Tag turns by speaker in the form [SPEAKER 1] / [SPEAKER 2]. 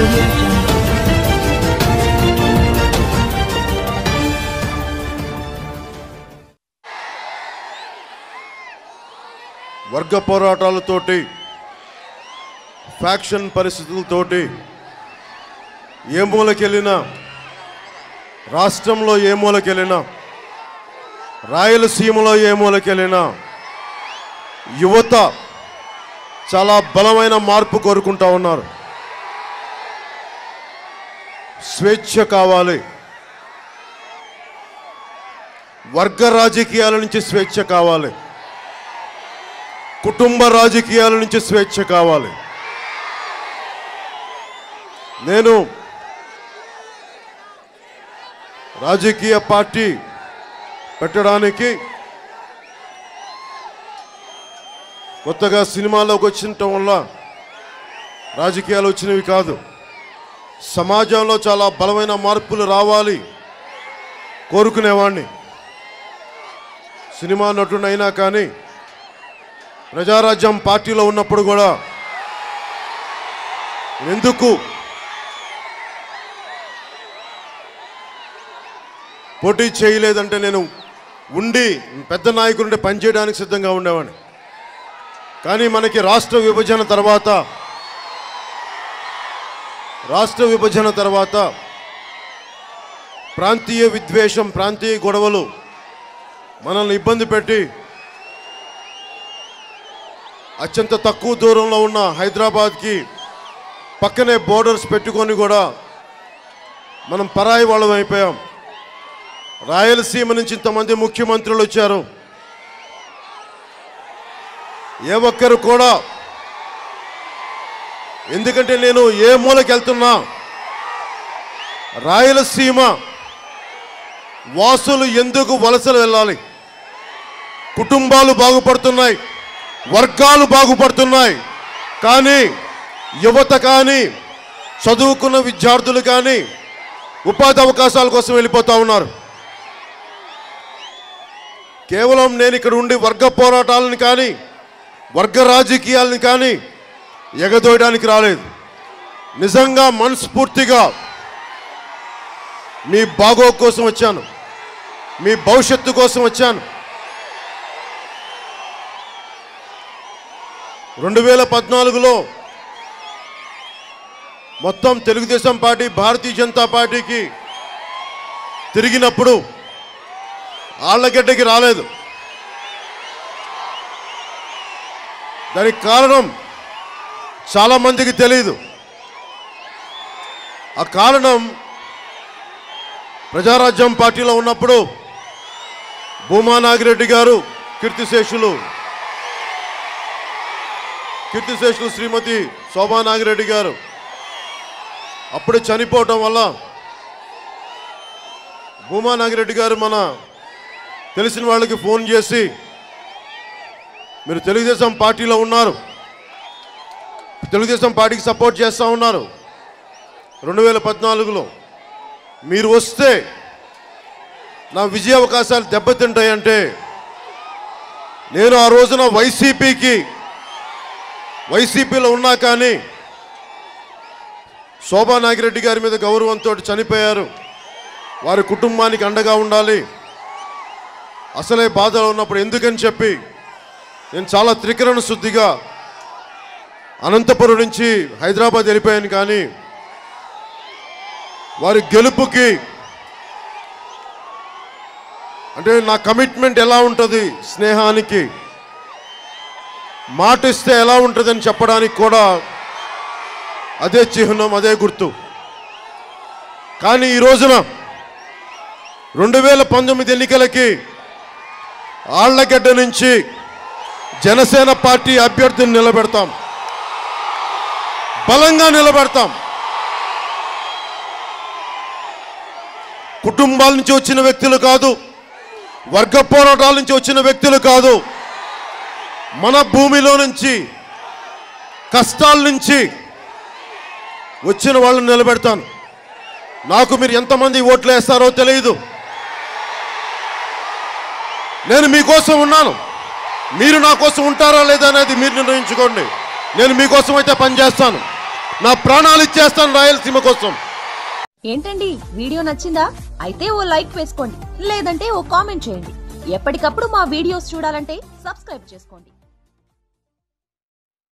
[SPEAKER 1] audio jungle.
[SPEAKER 2] వర్గ పోరాటాలతోటి faction పరిస్థితులతోటి ఏ మూలకెళ్ళినా రాష్ట్రంలో ఏ మూలకెళ్ళినా రాయలసీమలో ఏ మూలకెళ్ళినా యువత చాలా బలమైన మార్పు కోరుకుంటా ఉన్నారు స్వేచ్ఛ కావాలి వర్గ రాజకీయాల నుంచి స్వేచ్ఛ కావాలి కుటుంబ రాజకీయాల నుంచి స్వేచ్ఛ కావాలి నేను రాజకీయ పార్టీ పెట్టడానికి కొత్తగా సినిమాలోకి వచ్చినటం వల్ల రాజకీయాలు వచ్చినవి కాదు సమాజంలో చాలా బలమైన మార్పులు రావాలి కోరుకునేవాడిని సినిమా నటుడైనా కానీ ప్రజారాజ్యం పార్టీలో ఉన్నప్పుడు కూడా ఎందుకు పోటీ చేయలేదంటే నేను ఉండి పెద్ద నాయకులుంటే పనిచేయడానికి సిద్ధంగా ఉండేవాడిని కానీ మనకి రాష్ట్ర విభజన తర్వాత రాష్ట్ర విభజన తర్వాత ప్రాంతీయ విద్వేషం ప్రాంతీయ గొడవలు మనల్ని ఇబ్బంది పెట్టి అత్యంత తక్కువ దూరంలో ఉన్న హైదరాబాద్కి పక్కనే బోర్డర్స్ పెట్టుకొని కూడా మనం పరాయి వాళ్ళం అయిపోయాం రాయలసీమ నుంచి ఇంతమంది ముఖ్యమంత్రులు వచ్చారు ఏ ఒక్కరు కూడా ఎందుకంటే నేను ఏ మూలకి వెళ్తున్నా రాయలసీమ వాసులు ఎందుకు వలసలు వెళ్ళాలి కుటుంబాలు బాగుపడుతున్నాయి వర్గాలు బాగుపడుతున్నాయి కానీ యువత కానీ చదువుకున్న విద్యార్థులు కానీ ఉపాధి అవకాశాల కోసం వెళ్ళిపోతూ ఉన్నారు కేవలం నేను ఇక్కడ ఉండి వర్గ పోరాటాలను కానీ వర్గ రాజకీయాలను కానీ ఎగదోయడానికి రాలేదు నిజంగా మనస్ఫూర్తిగా మీ బాగో కోసం వచ్చాను మీ భవిష్యత్తు కోసం వచ్చాను రెండు వేల పద్నాలుగులో మొత్తం తెలుగుదేశం పార్టీ భారతీయ జనతా పార్టీకి తిరిగినప్పుడు ఆళ్లగడ్డకి రాలేదు దానికి కారణం చాలా మందికి తెలియదు ఆ కారణం ప్రజారాజ్యం పార్టీలో ఉన్నప్పుడు భూమా నాగిరెడ్డి గారు కీర్తిశేషులు కీర్తిశేషులు శ్రీమతి శోభా నాగిరెడ్డి గారు అప్పుడే చనిపోవటం వల్ల భూమా నాగిరెడ్డి గారు మన తెలిసిన వాళ్ళకి ఫోన్ చేసి మీరు తెలుగుదేశం పార్టీలో ఉన్నారు తెలుగుదేశం పార్టీకి సపోర్ట్ చేస్తూ ఉన్నారు రెండు వేల పద్నాలుగులో మీరు వస్తే నా విజయ అవకాశాలు దెబ్బతింటాయంటే నేను ఆ రోజున వైసీపీకి వైసీపీలో ఉన్నా కానీ శోభా నాగిరెడ్డి గారి మీద గౌరవంతో చనిపోయారు వారి కుటుంబానికి అండగా ఉండాలి అసలే బాధలో ఉన్నప్పుడు ఎందుకని చెప్పి నేను చాలా త్రికరణ శుద్ధిగా అనంతపురం నుంచి హైదరాబాద్ వెళ్ళిపోయాను కానీ వారి గెలుపుకి అంటే నా కమిట్మెంట్ ఎలా ఉంటుంది స్నేహానికి మాట ఇస్తే ఎలా ఉంటుందని చెప్పడానికి కూడా అదే చిహ్నం అదే గుర్తు కానీ ఈ రోజున రెండు వేల పంతొమ్మిది ఎన్నికలకి ఆళ్లగడ్డ నుంచి జనసేన పార్టీ అభ్యర్థిని నిలబెడతాం బలంగా నిలబెడతాం కుటుంబాల నుంచి వచ్చిన వ్యక్తులు కాదు వర్గ పోరాటాల నుంచి వచ్చిన వ్యక్తులు కాదు మన భూమిలో నుంచి కష్టాల నుంచి వచ్చిన వాళ్ళని నిలబెడతాను నాకు మీరు ఎంతమంది ఓట్లు వేస్తారో తెలియదు నేను మీకోసం ఉన్నాను మీరు నా కోసం ఉంటారా లేదా అనేది మీరు నిర్ణయించుకోండి నేను మీకోసం అయితే పనిచేస్తాను నా ప్రాణాలు ఇచ్చేస్తాను రాయలసీమ కోసం
[SPEAKER 1] ఏంటండి వీడియో నచ్చిందా అయితే ఓ లైక్ వేసుకోండి లేదంటే ఓ కామెంట్ చేయండి ఎప్పటికప్పుడు మా వీడియోస్ చూడాలంటే సబ్స్క్రైబ్ చేసుకోండి